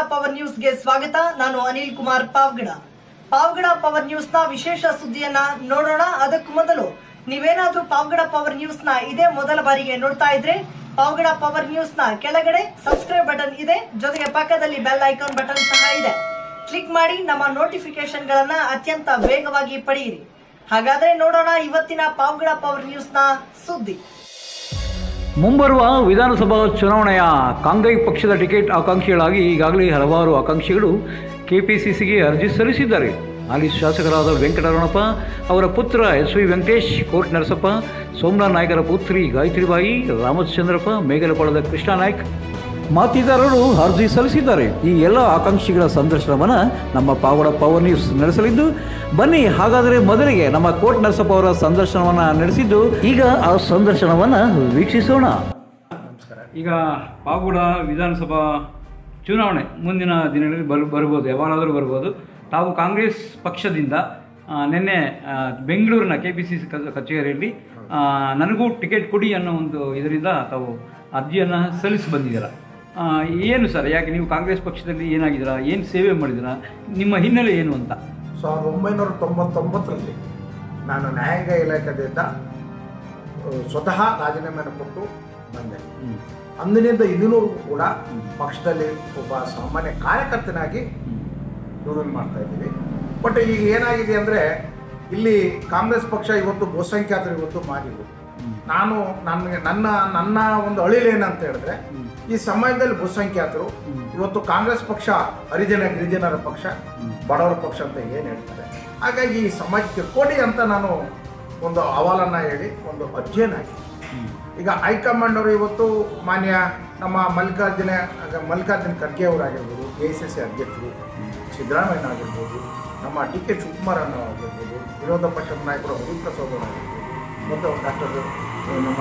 Power ನ್ಯೂಸ್ಗೆ ಸ್ವಾಗತ ನಾನು ಅನಿಲ್ ಕುಮಾರ್ ಪಾವ್ಗಡ ಪಾವ್ಗಡ ಪವರ್ ನ್ಯೂಸ್ ನ ವಿಶೇಷ ಸುದ್ದಿಯನ್ನ ನೋಡೋಣ ಅದಕ್ಕೂ ಮೊದಲು ನೀವೇನಾದ್ರೂ ಪಾವ್ಗಡ ಪವರ್ ನ್ಯೂಸ್ ನ ಇದೇ ಮೊದಲ ಬಾರಿಗೆ ನೋಡ್ತಾ ಇದ್ರೆ ಪಾವ್ಗಡ ಪವರ್ ನ್ಯೂಸ್ ನ ಕೆಳಗಡೆ ಸಬ್ಸ್ಕ್ರೈಬ್ ಬಟನ್ ಇದೆ ಜೊತೆಗೆ ಪಕ್ಕದಲ್ಲಿ ಬೆಲ್ ಐಕಾನ್ ಬಟನ್ ಸಹ ಇದೆ ಕ್ಲಿಕ್ ಮಾಡಿ ನಮ್ಮ ನೋಟಿಫಿಕೇಶನ್ ಗಳನ್ನ ಅತ್ಯಂತ ವೇಗವಾಗಿ ಪಡೆಯಿರಿ ಹಾಗಾದ್ರೆ ನೋಡೋಣ ಇವತ್ತಿನ ಪಾವ್ಗಡ ಪವರ್ ನ್ಯೂಸ್ ನ ಸುದ್ದಿ ಮುಂಬರುವ ವಿಧಾನಸಭಾ ಚುನಾವಣೆಯ ಕಾಂಗ್ರೆಸ್ ಪಕ್ಷದ ಟಿಕೆಟ್ ಆಕಾಂಕ್ಷಿಗಳಾಗಿ ಈಗಾಗಲೇ ಹಲವಾರು ಆಕಾಂಕ್ಷಿಗಳು ಕೆಪಿಸಿಸಿಗೆ ಅರ್ಜಿ ಸಲ್ಲಿಸಿದ್ದಾರೆ ಹಾಲಿ ಶಾಸಕರಾದ ವೆಂಕಟರಮಣಪ್ಪ ಅವರ ಪುತ್ರ ಎಸ್ ವಿ ವೆಂಕಟೇಶ್ ಕೋಟ್ ನರಸಪ್ಪ ಸೋಮನಾಥ್ ನಾಯ್ಕರ ಪುತ್ರಿ ಗಾಯತ್ರಿಬಾಯಿ ರಾಮಚಂದ್ರಪ್ಪ ಮೇಘಲಪಾಳದ ಕೃಷ್ಣ ನಾಯ್ಕ್ ಮತ್ತಿತರರು ಅರ್ಜಿ ಸಲ್ಲಿಸಿದ್ದಾರೆ ಈ ಎಲ್ಲ ಆಕಾಂಕ್ಷಿಗಳ ಸಂದರ್ಶನವನ್ನು ನಮ್ಮ ಪಾವಡ ಪವರ್ ನ್ಯೂಸ್ ನಡೆಸಲಿದ್ದು ಬನ್ನಿ ಹಾಗಾದರೆ ಮೊದಲಿಗೆ ನಮ್ಮ ಕೋಟ್ ನರಸಪ್ಪ ಅವರ ಸಂದರ್ಶನವನ್ನು ನಡೆಸಿದ್ದು ಈಗ ಆ ಸಂದರ್ಶನವನ್ನು ವೀಕ್ಷಿಸೋಣ ಈಗ ಪಾವಗಡ ವಿಧಾನಸಭಾ ಚುನಾವಣೆ ಮುಂದಿನ ದಿನಗಳಲ್ಲಿ ಬರ್ ಬರ್ಬೋದು ಯಾವಾಗಾದರೂ ಬರ್ಬೋದು ತಾವು ಕಾಂಗ್ರೆಸ್ ಪಕ್ಷದಿಂದ ಆ, ನಿನ್ನೆ ಆ, ಬೆಂಗಳೂರಿನ ಕೆ ಪಿ ಸಿ ಸಿ ಕಚೇರಿಯಲ್ಲಿ ಆ, ನನಗೂ ಟಿಕೆಟ್ ಕೊಡಿ ಅನ್ನೋ ಒಂದು ಇದರಿಂದ ತಾವು ಅರ್ಜಿಯನ್ನು ಸಲ್ಲಿಸಿ ಬಂದಿದ್ದೀರಾ ಆ, ಏನು ಸರ್ ಯಾಕೆ ನೀವು ಕಾಂಗ್ರೆಸ್ ಪಕ್ಷದಲ್ಲಿ ಏನಾಗಿದ್ದೀರಾ ಏನು ಸೇವೆ ಮಾಡಿದ್ದೀರಾ ನಿಮ್ಮ ಹಿನ್ನೆಲೆ ಏನು ಅಂತ ಸಾವಿರದ ಒಂಬೈನೂರ ತೊಂಬತ್ತೊಂಬತ್ತರಲ್ಲಿ ನಾನು ನ್ಯಾಯಾಂಗ ಇಲಾಖೆಯಿಂದ ಆ, ಸ್ವತಃ ರಾಜೀನಾಮೆಯನ್ನು ಕೊಟ್ಟು ಬಂದೆ ಅಂದಿನಿಂದ ಇಂದಿನವರೆಗೂ ಕೂಡ ಪಕ್ಷದಲ್ಲಿ ಒಬ್ಬ ಸಾಮಾನ್ಯ ಕಾರ್ಯಕರ್ತನಾಗಿ ದುಡಿಮೆ ಮಾಡ್ತಾ ಇದ್ದೀವಿ ಬಟ್ ಈಗ ಏನಾಗಿದೆ ಅಂದರೆ ಇಲ್ಲಿ ಕಾಂಗ್ರೆಸ್ ಪಕ್ಷ ಇವತ್ತು ಬಹುಸಂಖ್ಯಾತರು ಇವತ್ತು ಮಾದಿಗಳು ನಾನು ನನಗೆ ನನ್ನ ನನ್ನ ಒಂದು ಅಳಿಲು ಏನಂತ ಹೇಳಿದ್ರೆ ಈ ಸಮಾಜದಲ್ಲಿ ಬಹುಸಂಖ್ಯಾತರು ಇವತ್ತು ಕಾಂಗ್ರೆಸ್ ಪಕ್ಷ ಹರಿಜನ ಗಿರಿಜನರ ಪಕ್ಷ ಬಡವರ ಪಕ್ಷ ಅಂತ ಏನು ಹೇಳ್ತಾರೆ ಹಾಗಾಗಿ ಈ ಸಮಾಜಕ್ಕೆ ಕೊಡಿ ಅಂತ ನಾನು ಒಂದು ಅಹವಾಲನ್ನ ಹೇಳಿ ಒಂದು ಅರ್ಜಿಯನ್ನು ಹಾಕಿದೆ ಈಗ ಹೈಕಮಾಂಡ್ ಅವರು ಇವತ್ತು ಮಾನ್ಯ ನಮ್ಮ ಮಲ್ಲಿಕಾರ್ಜುನ ಮಲ್ಲಿಕಾರ್ಜುನ ಖರ್ಗೆ ಅವರಾಗಿರ್ಬೋದು ಎ ಎಸ್ ಎಸ್ ಸಿ ಅಧ್ಯಕ್ಷರು ಸಿದ್ದರಾಮಯ್ಯ ಆಗಿರ್ಬೋದು ನಮ್ಮ ಡಿ ಕೆ ಶಿವಕುಮಾರ್ ಅನ್ನೋ ಆಗಿರ್ಬೋದು ವಿರೋಧ ಪಕ್ಷದ ನಾಯಕರು ಹರಿಪ್ರಸಾದ್ ಅವರಾಗಿರ್ಬೋದು ಮತ್ತು ಡಾಕ್ಟರ್ ನಮ್ಮ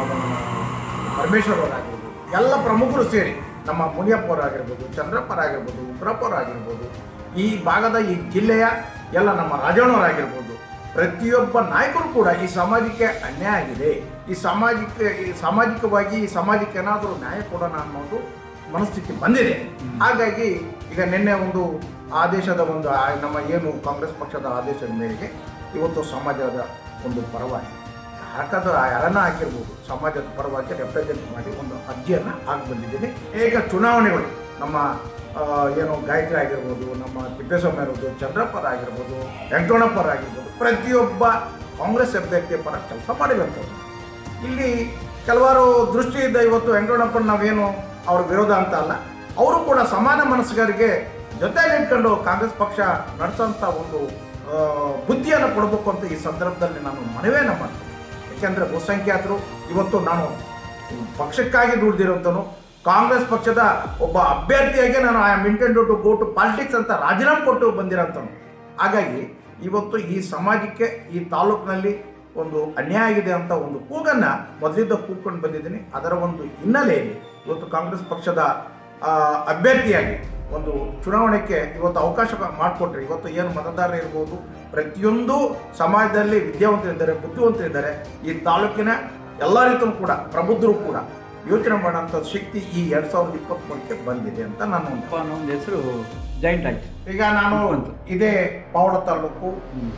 ಪರಮೇಶ್ವರ್ ಅವರಾಗಿರ್ಬೋದು ಎಲ್ಲ ಪ್ರಮುಖರು ಸೇರಿ ನಮ್ಮ ಮುನಿಯಪ್ಪ ಅವರಾಗಿರ್ಬೋದು ಚಂದ್ರಪ್ಪ ಅವರಾಗಿರ್ಬೋದು ಉಗ್ರಪ್ಪ ಅವರಾಗಿರ್ಬೋದು ಈ ಭಾಗದ ಈ ಜಿಲ್ಲೆಯ ಎಲ್ಲ ನಮ್ಮ ರಾಜಣ್ಣವರಾಗಿರ್ಬೋದು ಪ್ರತಿಯೊಬ್ಬ ನಾಯಕರು ಕೂಡ ಈ ಸಮಾಜಕ್ಕೆ ಅನ್ಯಾಯ ಆಗಿದೆ ಈ ಸಮಾಜಕ್ಕೆ ಈ ಸಾಮಾಜಿಕವಾಗಿ ಈ ಸಮಾಜಕ್ಕೆ ಏನಾದರೂ ನ್ಯಾಯ ಕೊಡೋಣ ಅನ್ನೋದು ಮನಸ್ಥಿತಿ ಬಂದಿದೆ ಹಾಗಾಗಿ ಈಗ ನಿನ್ನೆ ಒಂದು ಆದೇಶದ ಒಂದು ಆ- ನಮ್ಮ ಏನು ಕಾಂಗ್ರೆಸ್ ಪಕ್ಷದ ಆದೇಶದ ಮೇರೆಗೆ ಇವತ್ತು ಸಮಾಜದ ಒಂದು ಪರವಾಗಿ ಹಾಕೋದು ಯಾರನ್ನ ಹಾಕಿರ್ಬೋದು ಸಮಾಜದ ಪರವಾಗಿ ರೆಪ್ರೆಸೆಂಟ್ ಮಾಡಿ ಒಂದು ಅರ್ಜಿಯನ್ನು ಹಾಕಿ ಬಂದಿದ್ದೀನಿ ಈಗ ಚುನಾವಣೆಗಳು ನಮ್ಮ ಆ, ಏನು ಗಾಯತ್ರಿ ಆಗಿರ್ಬೋದು ನಮ್ಮ ತಿಪ್ಪೇಸ್ವಾಮಿ ಆಗಿರ್ಬೋದು ಚಂದ್ರಪ್ಪರ ಆಗಿರ್ಬೋದು ವೆಂಕಟಣ್ಣಪ್ಪರ ಆಗಿರ್ಬೋದು ಪ್ರತಿಯೊಬ್ಬ ಕಾಂಗ್ರೆಸ್ ಅಭ್ಯರ್ಥಿಯ ಪರ ಕೆಲಸ ಮಾಡಿರುವಂಥದ್ದು ಇಲ್ಲಿ ಕೆಲವಾರು ದೃಷ್ಟಿಯಿಂದ ಇವತ್ತು ವೆಂಕಟಣ್ಣಪ್ಪನ ನಾವೇನು ಅವ್ರ ವಿರೋಧ ಅಂತ ಅಲ್ಲ ಅವರು ಕೂಡ ಸಮಾನ ಮನಸ್ಸುಗಾರಿಗೆ ಜೊತೆಗೆ ಇಟ್ಕೊಂಡು ಕಾಂಗ್ರೆಸ್ ಪಕ್ಷ ನಡೆಸೋಂಥ ಒಂದು ಆ, ಬುದ್ಧಿಯನ್ನು ಕೊಡಬೇಕು ಅಂತ ಈ ಸಂದರ್ಭದಲ್ಲಿ ನಾನು ಮನವಿಯನ್ನು ಮಾಡ್ತೀನಿ ಯಾಕೆಂದರೆ ಬಹುಸಂಖ್ಯಾತರು ಇವತ್ತು ನಾನು ಪಕ್ಷಕ್ಕಾಗಿ ದುಡ್ದಿರೋಂಥನು ಕಾಂಗ್ರೆಸ್ ಪಕ್ಷದ ಒಬ್ಬ ಅಭ್ಯರ್ಥಿಯಾಗಿ ನಾನು I am intend to go to politics ಅಂತ ರಾಜೀನಾಮೆ ಕೊಟ್ಟು ಬಂದಿರೋಂಥನು ಹಾಗಾಗಿ ಇವತ್ತು ಈ ಸಮಾಜಕ್ಕೆ ಈ ತಾಲೂಕಿನಲ್ಲಿ ಒಂದು ಅನ್ಯಾಯ ಆಗಿದೆ ಅಂತ ಒಂದು ಕೂಗನ್ನು ಮೊದಲಿದ್ದ ಕೂಗ್ಕೊಂಡು ಬಂದಿದ್ದೀನಿ ಅದರ ಒಂದು ಹಿನ್ನೆಲೆಯಲ್ಲಿ ಇವತ್ತು ಕಾಂಗ್ರೆಸ್ ಪಕ್ಷದ ಆ, ಅಭ್ಯರ್ಥಿಯಾಗಿ ಒಂದು ಚುನಾವಣೆಗೆ ಇವತ್ತು ಅವಕಾಶ ಮಾಡಿಕೊಟ್ರೆ ಇವತ್ತು ಏನು ಮತದಾರರು ಇರ್ಬೋದು ಪ್ರತಿಯೊಂದು ಸಮಾಜದಲ್ಲಿ ವಿದ್ಯಾವಂತರಿದ್ದಾರೆ ಬುದ್ಧಿವಂತರಿದ್ದಾರೆ ಈ ತಾಲೂಕಿನ ಎಲ್ಲ ರೀತಿಯೂ ಕೂಡ ಪ್ರಬುದ್ಧರು ಕೂಡ ಯೋಚನೆ ಮಾಡೋಂಥ ಶಕ್ತಿ ಈ ಎರಡು ಸಾವಿರದ ಇಪ್ಪತ್ತ್ಮೂರಕ್ಕೆ ಬಂದಿದೆ ಅಂತ ನಾನು ಒಂದು ಅಪ್ಪ ಅನ್ನೋ ಒಂದು ಹೆಸರು ಜಾಯಿಂಟ್ ಆಯ್ತು ಈಗ ನಾನು ಇದೇ ಪಾವಡ ತಾಲೂಕು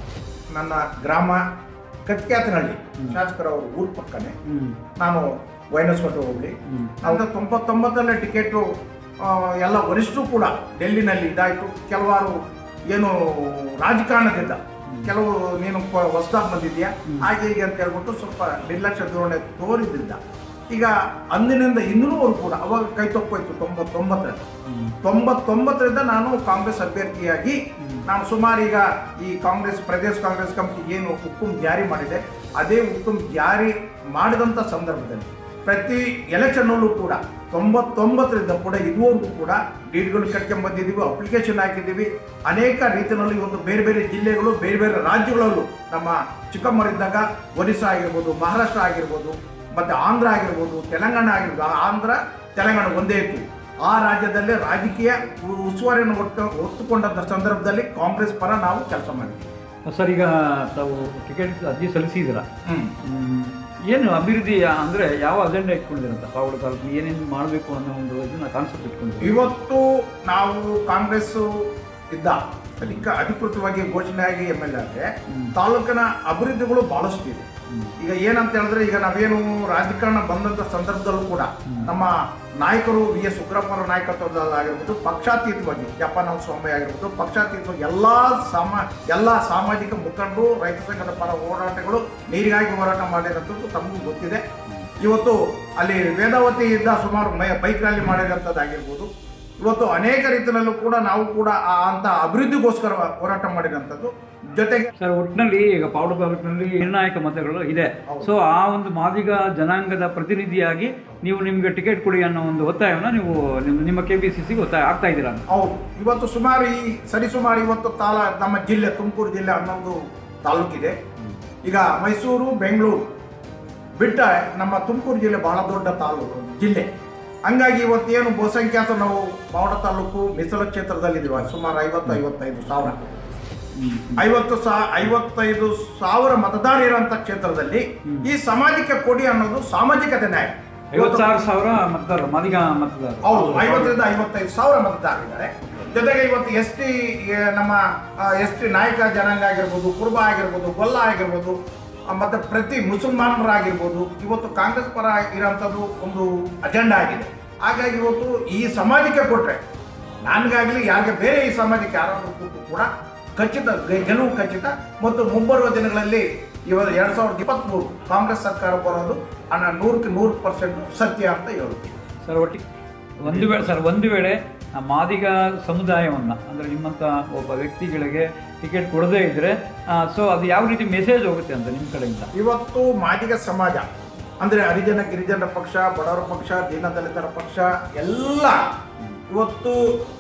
ನನ್ನ ಗ್ರಾಮ ಕತ್ಕ್ಯಾತನಹಳ್ಳಿ ಶಾಸಕರವರು ಊರ ಪಕ್ಕನೇ ಹ್ಮ್ ನಾನು ವೈನಸ್ಕೋಟೆ ಹೋಗ್ಲಿ ಹ್ಮ್. ನಮ್ದು ತೊಂಬತ್ತೊಂಬತ್ತರಲ್ಲೇ ಟಿಕೆಟು ಎಲ್ಲ ವರಿಷ್ಠರು ಕೂಡ ಡೆಲ್ಲಿನಲ್ಲಿ ಇದಾಯಿತು ಕೆಲವಾರು ಏನು ರಾಜಕಾರಣದಿಂದ ಕೆಲವು ನೀನು ಹೊಸದಾಗಿ ಬಂದಿದ್ಯಾ ಹಾಗೆ ಹೀಗೆ ಅಂತ ಹೇಳ್ಬಿಟ್ಟು ಸ್ವಲ್ಪ ನಿರ್ಲಕ್ಷ್ಯ ಧೋರಣೆ ತೋರಿದ್ರಿಂದ ಈಗ ಅಂದಿನಿಂದ ಇನ್ನೂವರೆಗೂ ಕೂಡ ಅವಾಗ ಕೈ ತಪ್ಪೋಯ್ತು ತೊಂಬತ್ತೊಂಬತ್ತರಲ್ಲಿ ತೊಂಬತ್ತೊಂಬತ್ತರಿಂದ ನಾನು ಕಾಂಗ್ರೆಸ್ ಅಭ್ಯರ್ಥಿಯಾಗಿ ನಾನು ಸುಮಾರು ಈಗ ಈ ಕಾಂಗ್ರೆಸ್ ಪ್ರದೇಶ ಕಾಂಗ್ರೆಸ್ ಕಮಿಟಿ ಏನು ಹುಕ್ಕುಂ ಜಾರಿ ಮಾಡಿದೆ ಅದೇ ಹುಕ್ಕುಂ ಜಾರಿ ಮಾಡಿದಂಥ ಸಂದರ್ಭದಲ್ಲಿ ಪ್ರತಿ ಎಲೆಕ್ಷನ್ನಲ್ಲೂ ಕೂಡ ತೊಂಬತ್ತೊಂಬತ್ತರಿಂದ ಕೂಡ ಇದುವರೆಗೂ ಕೂಡ ಡೀಡ್ಗಳು ಕಟ್ಕೊಂಡ್ ಬಂದಿದ್ದೀವಿ ಅಪ್ಲಿಕೇಶನ್ ಹಾಕಿದ್ದೀವಿ ಅನೇಕ ರೀತಿಯಲ್ಲಿ ಇವತ್ತು ಬೇರೆ ಬೇರೆ ಜಿಲ್ಲೆಗಳು ಬೇರೆ ಬೇರೆ ರಾಜ್ಯಗಳಲ್ಲೂ ನಮ್ಮ ಚಿಕ್ಕಮ್ಮರಿದ್ದಾಗ ಒರಿಸ್ಸಾ ಆಗಿರ್ಬೋದು ಮಹಾರಾಷ್ಟ್ರ ಆಗಿರ್ಬೋದು ಮತ್ತು ಆಂಧ್ರ ಆಗಿರ್ಬೋದು ತೆಲಂಗಾಣ ಆಗಿರ್ಬೋದು ಆಂಧ್ರ ತೆಲಂಗಾಣ ಒಂದೇ ಇತ್ತು ಆ ರಾಜ್ಯದಲ್ಲೇ ರಾಜಕೀಯ ಉ- ಉಸ್ತುವಾರಿಯನ್ನು ಒಟ್ಟು ಹೊತ್ತುಕೊಂಡಂಥ ಸಂದರ್ಭದಲ್ಲಿ ಕಾಂಗ್ರೆಸ್ ಪರ ನಾವು ಕೆಲಸ ಮಾಡಿದ್ವಿ ಸರ್ ಈಗ ತಾವು ಟಿಕೆಟ್ ಅರ್ಜಿ ಸಲ್ಲಿಸಿದ್ದೀರಾ ಹ್ಮ್. ಹ್ಮ್. ಏನು ಅಭಿವೃದ್ಧಿ ಅಂದರೆ ಯಾವ ಅಜೆಂಡಾ ಇಟ್ಕೊಂಡಿದ್ದಾರೆ ಅಂತ ಪಾವಗಡ ತಾಲೂಕು ಏನೇನು ಮಾಡಬೇಕು ಅನ್ನೋ ಒಂದು ಇದನ್ನ ಕಾನ್ಸೆಪ್ಟ್ ಇಟ್ಕೊಂಡಿದ್ದಾರೆ ಇವತ್ತು ನಾವು ಕಾಂಗ್ರೆಸ್ ಇದ್ದ ಅಧಿಕ ಅಧಿಕೃತವಾಗಿ ಘೋಷಣೆಯಾಗಿ ಎಮ್ ಎಲ್ ಎ ಆದ್ರೆ ತಾಲೂಕಿನ ಅಭಿವೃದ್ಧಿಗಳು ಬಹಳಷ್ಟು ಇದೆ ಈಗ ಏನಂತ ಹೇಳಿದ್ರೆ ಈಗ ನಾವೇನು ರಾಜಕಾರಣ ಬಂದಂತ ಸಂದರ್ಭದಲ್ಲೂ ಕೂಡ ನಮ್ಮ ನಾಯಕರು ವಿ ಎಸ್ ಉಗ್ರಪ್ಪರ ನಾಯಕತ್ವದಲ್ಲಾಗಿರ್ಬೋದು ಪಕ್ಷಾತೀತವಾಗಿ ಜಪಾನ ಸ್ವಾಮಿ ಆಗಿರ್ಬೋದು ಪಕ್ಷಾತೀತವಾಗಿ ಎಲ್ಲಾ ಸಮ ಎಲ್ಲ ಸಾಮಾಜಿಕ ಮುಖಂಡರು ರೈತ ಸಂಘದ ಪರ ಹೋರಾಟಗಳು ನೀರಿಗಾಗಿ ಹೋರಾಟ ಮಾಡಿರೋಂಥದ್ದು ತಮಗೂ ಗೊತ್ತಿದೆ ಇವತ್ತು ಅಲ್ಲಿ ವೇದಾವತಿಯಿಂದ ಸುಮಾರು ಮೈ ಬೈಕ್ ರ್ಯಾಲಿ ಮಾಡಿರೋಂಥದ್ದಾಗಿರ್ಬೋದು ಇವತ್ತು ಅನೇಕ ರೀತಿಯಲ್ಲೂ ಕೂಡ ನಾವು ಕೂಡ ಆ ಅಂತ ಅಭಿವೃದ್ಧಿಗೋಸ್ಕರ ಹೋರಾಟ ಮಾಡಿರೋಂಥದ್ದು ಜೊತೆಗೆ ಸರ್ ಒಟ್ಟಿನಲ್ಲಿ ಈಗ ಪಾವಡ ತಾಲೂಕಿನಲ್ಲಿ ನಿರ್ಣಾಯಕ ಮತಗಳು ಇದೆ ಹೌದು. ಸೊ ಆ ಒಂದು ಮಾದಿಗ ಜನಾಂಗದ ಪ್ರತಿನಿಧಿಯಾಗಿ ನೀವು ನಿಮಗೆ ಟಿಕೆಟ್ ಕೊಡಿ ಅನ್ನೋ ಒಂದು ಒತ್ತಾಯವನ್ನು ನೀವು ನಿಮ್ಮ ನಿಮ್ಮ ಕೆ ಪಿ ಸಿ ಸಿಗೆ ಒತ್ತಾಯ ಆಗ್ತಾ ಇದ್ದೀರಾ ಅಂತ ಹೌದು ಇವತ್ತು ಸುಮಾರು ಈ ಸರಿಸುಮಾರು ಇವತ್ತು ತಾಲ ನಮ್ಮ ಜಿಲ್ಲೆ ತುಮಕೂರು ಜಿಲ್ಲೆ ಹನ್ನೊಂದು ತಾಲೂಕಿದೆ ಈಗ ಮೈಸೂರು ಬೆಂಗಳೂರು ಬಿಟ್ಟ ನಮ್ಮ ತುಮಕೂರು ಜಿಲ್ಲೆ ಬಹಳ ದೊಡ್ಡ ತಾಲೂಕು ಜಿಲ್ಲೆ ಹಂಗಾಗಿ ಇವತ್ತೇನು ಬಹುಸಂಖ್ಯಾತ ನಾವು ಬಾವಡ ತಾಲೂಕು ಮೀಸಲು ಕ್ಷೇತ್ರದಲ್ಲಿದ್ದೀವಿ ಸುಮಾರು ಐವತ್ತು ಐವತ್ತೈದು ಸಾವಿರ ಐವತ್ತು ಸಾ ಐವತ್ತೈದು ಸಾವಿರ ಮತದಾರ ಇರುವಂತ ಕ್ಷೇತ್ರದಲ್ಲಿ ಈ ಸಾಮಾಜಿಕ ಕೊಡಿ ಅನ್ನೋದು ಸಾಮಾಜಿಕತೆ ನ್ಯಾಯ ಐವತ್ತಾರು ಸಾವಿರ ಮತದಾರರು ಮಾದಿಗ ಮತದಾರರು ಹೌದು ಐವತ್ತರಿಂದ ಐವತ್ತೈದು ಸಾವಿರ ಮತದಾರರಿದ್ದಾರೆ ಜೊತೆಗೆ ಇವತ್ತು ಎಸ್ ಟಿ ನಮ್ಮ ಎಸ್ ಟಿ ನಾಯಕ ಜನಾಂಗ ಆಗಿರ್ಬೋದು ಕುರುಬ ಆಗಿರ್ಬೋದು ಗೊಲ್ಲ ಆಗಿರ್ಬೋದು ಆ, ಮತ್ತೆ ಪ್ರತಿ ಮುಸಲ್ಮಾನರಾಗಿರ್ಬೋದು ಇವತ್ತು ಕಾಂಗ್ರೆಸ್ ಪರ ಇರೋಂಥದ್ದು ಒಂದು ಅಜೆಂಡಾ ಆಗಿದೆ ಹಾಗಾಗಿ ಇವತ್ತು ಈ ಸಮಾಜಕ್ಕೆ ಕೊಟ್ರೆ ನನಗಾಗಲಿ ಯಾರಿಗೆ ಬೇರೆ ಈ ಸಮಾಜಕ್ಕೆ ಯಾರಾದ್ರೂ ಕೊಟ್ಟು ಕೂಡ ಖಚಿತ ಗೆ- ಗೆಲುವು ಖಚಿತ ಮತ್ತು ಮುಂಬರುವ ದಿನಗಳಲ್ಲಿ ಇವಾಗ ಎರಡ್ ಸಾವಿರದ ಇಪ್ಪತ್ತ್ಮೂರು ಕಾಂಗ್ರೆಸ್ ಸರ್ಕಾರ ಬರೋದು ಅನ್ನ ನೂರಕ್ಕೆ ನೂರು ಪರ್ಸೆಂಟ್ ಸತ್ಯ ಅಂತ ಹೇಳ್ತೀನಿ ಸರ್ ಒಟ್ಟಿಗೆ ಒಂದು ವೇಳೆ ಸರ್ ಒಂದು ವೇಳೆ ಆ ಮಾದಿಗ ಸಮುದಾಯವನ್ನು ಅಂದರೆ ನಿಮ್ಮಂಥ ಒಬ್ಬ ವ್ಯಕ್ತಿಗಳಿಗೆ ಟಿಕೆಟ್ ಕೊಡದೇ ಇದ್ದರೆ ಸೊ ಅದು ಯಾವ ರೀತಿ ಮೆಸೇಜ್ ಹೋಗುತ್ತೆ ಅಂತ ನಿಮ್ಮ ಕಡೆಯಿಂದ ಇವತ್ತು ಮಾದಿಗ ಸಮಾಜ ಅಂದ್ರೆ ಹರಿಜನ ಗಿರಿಜನ ಪಕ್ಷ ಬಡವರ ಪಕ್ಷ ದೀನದಲಿತರ ಪಕ್ಷ ಎಲ್ಲ ಇವತ್ತು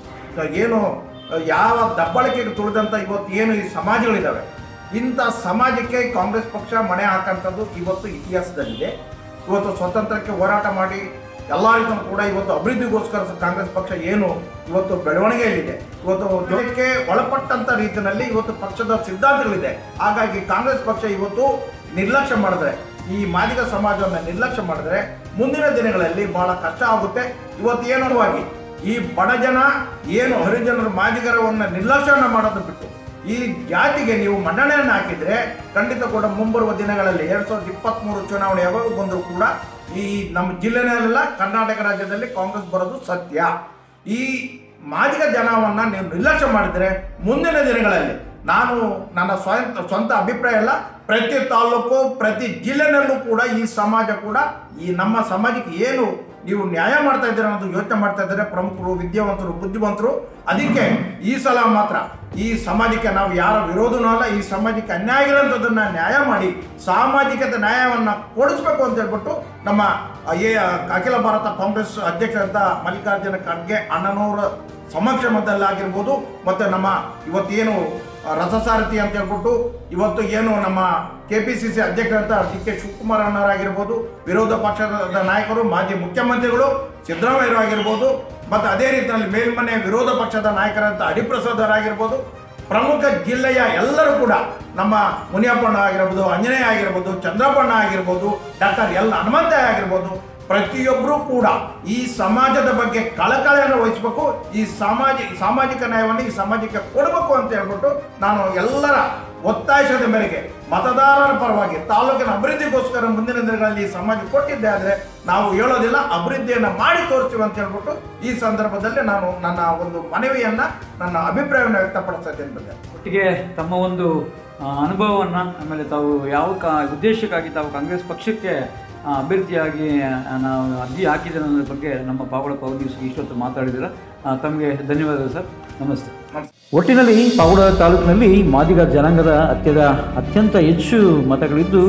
ಏನು ಯಾವ ದಬ್ಬಳಿಕೆಗೆ ತುಳಿದಂತ ಇವತ್ತು ಏನು ಈ ಸಮಾಜಗಳಿದಾವೆ ಇಂಥ ಸಮಾಜಕ್ಕೆ ಕಾಂಗ್ರೆಸ್ ಪಕ್ಷ ಮಣೆ ಹಾಕಂಥದ್ದು ಇವತ್ತು ಇತಿಹಾಸದಲ್ಲಿದೆ ಇವತ್ತು ಸ್ವತಂತ್ರಕ್ಕೆ ಹೋರಾಟ ಮಾಡಿ ಎಲ್ಲ ರೀತಿಯೂ ಕೂಡ ಇವತ್ತು ಅಭಿವೃದ್ಧಿಗೋಸ್ಕರ ಕಾಂಗ್ರೆಸ್ ಪಕ್ಷ ಏನು ಇವತ್ತು ಬೆಳವಣಿಗೆಯಲ್ಲಿದೆ ಇವತ್ತು ಜೊತೆಗೆ ಒಳಪಟ್ಟಂತ ರೀತಿಯಲ್ಲಿ ಇವತ್ತು ಪಕ್ಷದ ಸಿದ್ಧಾಂತಗಳಿದೆ ಹಾಗಾಗಿ ಕಾಂಗ್ರೆಸ್ ಪಕ್ಷ ಇವತ್ತು ನಿರ್ಲಕ್ಷ್ಯ ಮಾಡಿದ್ರೆ ಈ ಮಾದಿಗ ಸಮಾಜವನ್ನು ನಿರ್ಲಕ್ಷ್ಯ ಮಾಡಿದ್ರೆ ಮುಂದಿನ ದಿನಗಳಲ್ಲಿ ಬಹಳ ಕಷ್ಟ ಆಗುತ್ತೆ ಇವತ್ತು ಏನವಾಗಿ ಈ ಬಡ ಜನ ಏನು ಹರಿಜನರು ಮಾದಿಗರವನ್ನ ನಿರ್ಲಕ್ಷ್ಯನ ಮಾಡೋದು ಬಿಟ್ಟು ಈ ಜಾತಿಗೆ ನೀವು ಮನ್ನಣೆಯನ್ನು ಹಾಕಿದ್ರೆ ಖಂಡಿತ ಕೂಡ ಮುಂಬರುವ ದಿನಗಳಲ್ಲಿ ಎರಡ್ ಸಾವಿರದ ಇಪ್ಪತ್ತ್ ಮೂರು ಚುನಾವಣೆ ಯಾವಾಗ ಬಂದರೂ ಕೂಡ ಈ ನಮ್ಮ ಜಿಲ್ಲೆನಲ್ಲೆಲ್ಲ ಕರ್ನಾಟಕ ರಾಜ್ಯದಲ್ಲಿ ಕಾಂಗ್ರೆಸ್ ಬರೋದು ಸತ್ಯ ಈ ಮಾದಿಗ ಜನವನ್ನ ನೀವು ನಿರ್ಲಕ್ಷ್ಯ ಮಾಡಿದ್ರೆ ಮುಂದಿನ ದಿನಗಳಲ್ಲಿ ನಾನು ನನ್ನ ಸ್ವಂತ ಸ್ವಂತ ಅಭಿಪ್ರಾಯ ಅಲ್ಲ ಪ್ರತಿ ತಾಲೂಕು ಪ್ರತಿ ಜಿಲ್ಲೆನಲ್ಲೂ ಕೂಡ ಈ ಸಮಾಜ ಕೂಡ ಈ ನಮ್ಮ ಸಮಾಜಕ್ಕೆ ಏನು ನೀವು ನ್ಯಾಯ ಮಾಡ್ತಾ ಇದ್ದೀರಾ ಅನ್ನೋದು ಯೋಚನೆ ಮಾಡ್ತಾ ಇದ್ದಾರೆ ಪ್ರಮುಖರು ವಿದ್ಯಾವಂತರು ಬುದ್ಧಿವಂತರು ಅದಕ್ಕೆ ಈ ಸಲ ಮಾತ್ರ ಈ ಸಮಾಜಕ್ಕೆ ನಾವು ಯಾರ ವಿರೋಧನೂ ಅಲ್ಲ ಈ ಸಮಾಜಕ್ಕೆ ಅನ್ಯಾಯ ಆಗಿರೋಂಥದ್ದನ್ನ ನ್ಯಾಯ ಮಾಡಿ ಸಾಮಾಜಿಕತೆ ನ್ಯಾಯವನ್ನ ಕೊಡಿಸ್ಬೇಕು ಅಂತ ಹೇಳ್ಬಿಟ್ಟು ನಮ್ಮ ಏ ಅಖಿಲ ಭಾರತ ಕಾಂಗ್ರೆಸ್ ಅಧ್ಯಕ್ಷರಾದ ಮಲ್ಲಿಕಾರ್ಜುನ ಖರ್ಗೆ ಅಣ್ಣನವರ ಸಮಕ್ಷಮದಲ್ಲಾಗಿರ್ಬೋದು ಮತ್ತೆ ನಮ್ಮ ಇವತ್ತೇನು ಆ, ರಥಸಾರಥಿ ಅಂತ ಹೇಳ್ಬಿಟ್ಟು ಇವತ್ತು ಏನು ನಮ್ಮ ಕೆ ಪಿ ಸಿ ಸಿ ಅಧ್ಯಕ್ಷರಂತ ಡಿ ಕೆ ಶಿವಕುಮಾರ್ ಅಣ್ಣರಾಗಿರ್ಬೋದು ವಿರೋಧ ಪಕ್ಷದ ನಾಯಕರು ಮಾಜಿ ಮುಖ್ಯಮಂತ್ರಿಗಳು ಸಿದ್ದರಾಮಯ್ಯರು ಆಗಿರ್ಬೋದು ಮತ್ತು ಅದೇ ರೀತಿಯಲ್ಲಿ ಮೇಲ್ಮನೆ ವಿರೋಧ ಪಕ್ಷದ ನಾಯಕರಂತ ಹರಿಪ್ರಸಾದರಾಗಿರ್ಬೋದು ಪ್ರಮುಖ ಜಿಲ್ಲೆಯ ಎಲ್ಲರೂ ಕೂಡ ನಮ್ಮ ಮುನಿಯಪ್ಪಣ್ಣ ಆಗಿರ್ಬೋದು ಅಂಜನೇಯ ಆಗಿರ್ಬೋದು ಚಂದ್ರಪ್ಪಣ್ಣ ಆಗಿರ್ಬೋದು ಡಾಕ್ಟರ್ ಎಲ್ ಹನುಮಂತಯ್ಯ ಆಗಿರ್ಬೋದು ಪ್ರತಿಯೊಬ್ಬರೂ ಕೂಡ ಈ ಸಮಾಜದ ಬಗ್ಗೆ ಕಳಕಳಿಯನ್ನು ವಹಿಸಬೇಕು ಈ ಸಮಾಜ ಸಾಮಾಜಿಕ ನ್ಯಾಯವನ್ನು ಈ ಸಮಾಜಕ್ಕೆ ಕೊಡಬೇಕು ಅಂತ ಹೇಳ್ಬಿಟ್ಟು ನಾನು ಎಲ್ಲರ ಒತ್ತಾಯಿಸದ ಮೇರೆಗೆ ಮತದಾರರ ಪರವಾಗಿ ತಾಲೂಕಿನ ಅಭಿವೃದ್ಧಿಗೋಸ್ಕರ ಮುಂದಿನ ದಿನಗಳಲ್ಲಿ ಈ ಸಮಾಜ ಕೊಟ್ಟಿದ್ದೆ ಆದರೆ ನಾವು ಹೇಳೋದಿಲ್ಲ ಅಭಿವೃದ್ಧಿಯನ್ನು ಮಾಡಿ ತೋರಿಸ್ತೀವಿ ಅಂತ ಹೇಳ್ಬಿಟ್ಟು ಈ ಸಂದರ್ಭದಲ್ಲಿ ನಾನು ನನ್ನ ಒಂದು ಮನವಿಯನ್ನ ನನ್ನ ಅಭಿಪ್ರಾಯವನ್ನು ವ್ಯಕ್ತಪಡಿಸ್ತಾ ಇದ್ದೇನೆ brother. ಒಟ್ಟಿಗೆ ತಮ್ಮ ಒಂದು ಅನುಭವವನ್ನು ಆಮೇಲೆ ತಾವು ಯಾವ ಕಾ ಉದ್ದೇಶಕ್ಕಾಗಿ ತಾವು ಕಾಂಗ್ರೆಸ್ ಪಕ್ಷಕ್ಕೆ ಆ, ಅಭ್ಯರ್ಥಿಯಾಗಿ ಆ, ನಾವು ಅರ್ಜಿ ಹಾಕಿದ್ದೀರ ಅನ್ನೋದ್ರ ಬಗ್ಗೆ ನಮ್ಮ ಪಾವಳ ಪವರ್ ನ್ಯೂಸ್ಗೆ ಇಷ್ಟೊತ್ತು ಮಾತಾಡಿದ್ದೀರ ಆ, ತಮಗೆ ಧನ್ಯವಾದಗಳು ಸರ್ ನಮಸ್ತೆ ಒಟ್ಟಿನಲ್ಲಿ ಪಾವಡ ತಾಲೂಕಿನಲ್ಲಿ ಮಾದಿಗ ಜನಾಂಗದ ಅತ್ಯದ ಅತ್ಯಂತ ಹೆಚ್ಚು ಮತಗಳಿದ್ದು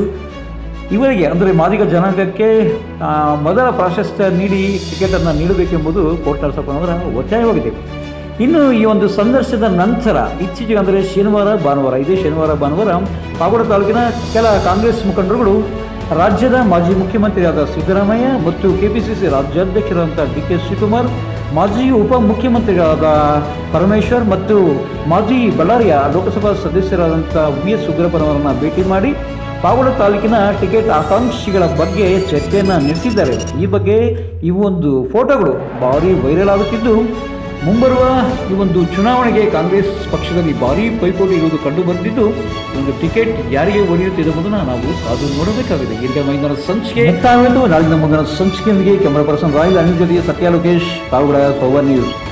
ಇವರಿಗೆ ಅಂದರೆ ಮಾದಿಗ ಜನಾಂಗಕ್ಕೆ ಆ, ಮೊದಲ ಪ್ರಾಶಸ್ತ್ಯ ನೀಡಿ ಟಿಕೆಟನ್ನು ನೀಡಬೇಕೆಂಬುದು ಕೋಟ್ ನರಸಪ್ಪನವರ ಒತ್ತಾಯವಾಗಿದೆ ಇನ್ನು ಈ ಒಂದು ಸಂದರ್ಶನದ ನಂತರ ಇತ್ತೀಚೆಗೆ ಅಂದರೆ ಶನಿವಾರ ಭಾನುವಾರ ಇದೇ ಶನಿವಾರ ಭಾನುವಾರ ಪಾಗೋಡ ತಾಲೂಕಿನ ಕೆಲ ಕಾಂಗ್ರೆಸ್ ಮುಖಂಡರುಗಳು ರಾಜ್ಯದ ಮಾಜಿ ಮುಖ್ಯಮಂತ್ರಿಯಾದ ಸಿದ್ದರಾಮಯ್ಯ ಮತ್ತು ಕೆಪಿಸಿಸಿ ರಾಜ್ಯಾಧ್ಯಕ್ಷರಾದಂಥ ಡಿ ಕೆ ಶಿವಕುಮಾರ್ ಮಾಜಿ ಉಪಮುಖ್ಯಮಂತ್ರಿಗಳಾದ ಪರಮೇಶ್ವರ್ ಮತ್ತು ಮಾಜಿ ಬಳ್ಳಾರಿಯ ಲೋಕಸಭಾ ಸದಸ್ಯರಾದಂಥ ವಿ ಎಸ್ ಉಗ್ರಪ್ಪನವರನ್ನು ಭೇಟಿ ಮಾಡಿ ಪಾವಗಡ ತಾಲೂಕಿನ ಟಿಕೆಟ್ ಆಕಾಂಕ್ಷಿಗಳ ಬಗ್ಗೆ ಚರ್ಚೆಯನ್ನು ನಡೆಸಿದ್ದಾರೆ ಈ ಬಗ್ಗೆ ಈ ಒಂದು ಫೋಟೋಗಳು ಭಾರಿ ವೈರಲ್ ಆಗುತ್ತಿದ್ದು ಮುಂಬರುವ ಈ ಒಂದು ಚುನಾವಣೆಗೆ ಕಾಂಗ್ರೆಸ್ ಪಕ್ಷದಲ್ಲಿ ಭಾರಿ ಪೈಪೋಟಿ ಇರುವುದು ಕಂಡು ಬಂದಿದ್ದು ಈ ಒಂದು ಟಿಕೆಟ್ ಯಾರಿಗೆ ಒಲಿಯುತ್ತಿದೆ ಎಂಬುದನ್ನು ನಾವು ಕಾದು ನೋಡಬೇಕಾಗಿದೆ ಈಗ ಮೈದಾನ ಸಂಚಿಕೆ ಮುಕ್ತಾಯವಾಯಿತು ನಾಳಿನ ಮುಂದಿನ ಸಂಚಿಕೆಯೊಂದಿಗೆ ಕ್ಯಾಮರಾ ಪರ್ಸನ್ ರಾಯಲ್ ಅನಿಲ್ ಜೊತೆಗೆ ಸತ್ಯ ಲೋಕೇಶ್ ಪಾವಗಡ ಪವರ್ ನ್ಯೂಸ್